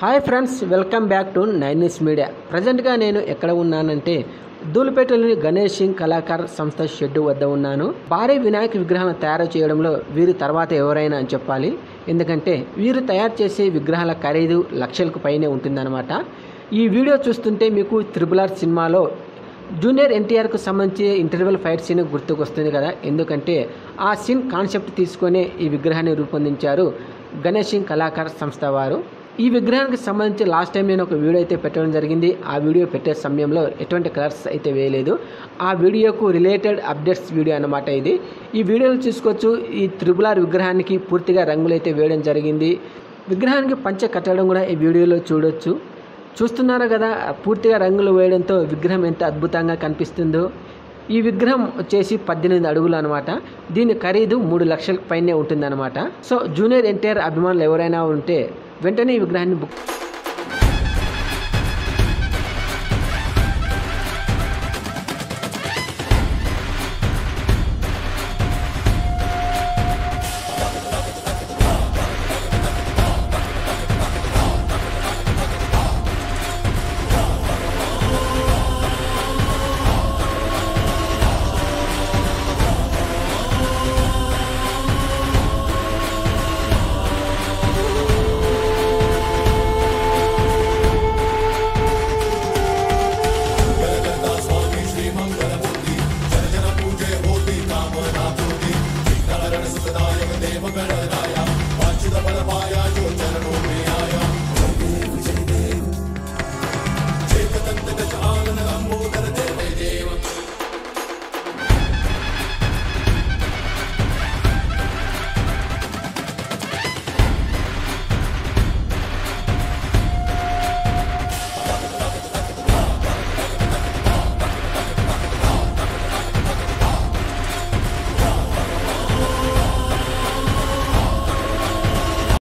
hi friends welcome back to nine news media ప్రజెంట్గా నేను ఎక్కడ ఉన్నానంటే ధూళిపేటలోని గణేష్ సింగ్ కళాకార్ సంస్థ షెడ్ వద్ద ఉన్నాను భారీ వినాయక విగ్రహం తయారు చేయడంలో వీరి తర్వాత ఎవరైనా అని చెప్పాలి ఎందుకంటే వీరు తయారు చేసే విగ్రహాల ఖరీదు లక్షలకు పైనే ఉంటుందన్నమాట ఈ వీడియో చూస్తుంటే మీకు త్రిబుల్ ఆర్ సినిమాలో జూనియర్ ఎన్టీఆర్కు సంబంధించి ఇంటర్వెల్ ఫైట్ సీన్ గుర్తుకొస్తుంది కదా ఎందుకంటే ఆ సీన్ కాన్సెప్ట్ తీసుకొని ఈ విగ్రహాన్ని రూపొందించారు గణేష్ సింగ్ కళాకార్ సంస్థ వారు ఈ విగ్రహానికి సంబంధించి లాస్ట్ టైం నేను ఒక వీడియో అయితే పెట్టడం జరిగింది ఆ వీడియో పెట్టే సమయంలో ఎటువంటి కలర్స్ అయితే వేయలేదు ఆ వీడియోకు రిలేటెడ్ అప్డేట్స్ వీడియో అన్నమాట ఇది ఈ వీడియోలో చూసుకోవచ్చు ఈ త్రిబులార్ విగ్రహానికి పూర్తిగా రంగులు అయితే వేయడం జరిగింది విగ్రహానికి పంచ కట్టడం కూడా ఈ వీడియోలో చూడొచ్చు చూస్తున్నారు కదా పూర్తిగా రంగులు వేయడంతో విగ్రహం ఎంత అద్భుతంగా కనిపిస్తుందో ఈ విగ్రహం వచ్చేసి పద్దెనిమిది అడుగులు అనమాట దీని ఖరీదు మూడు లక్షల పైనే ఉంటుందన్నమాట సో జూనియర్ ఎన్టీఆర్ అభిమానులు ఎవరైనా ఉంటే వెంటనే ఈ విగ్రహాన్ని బుక్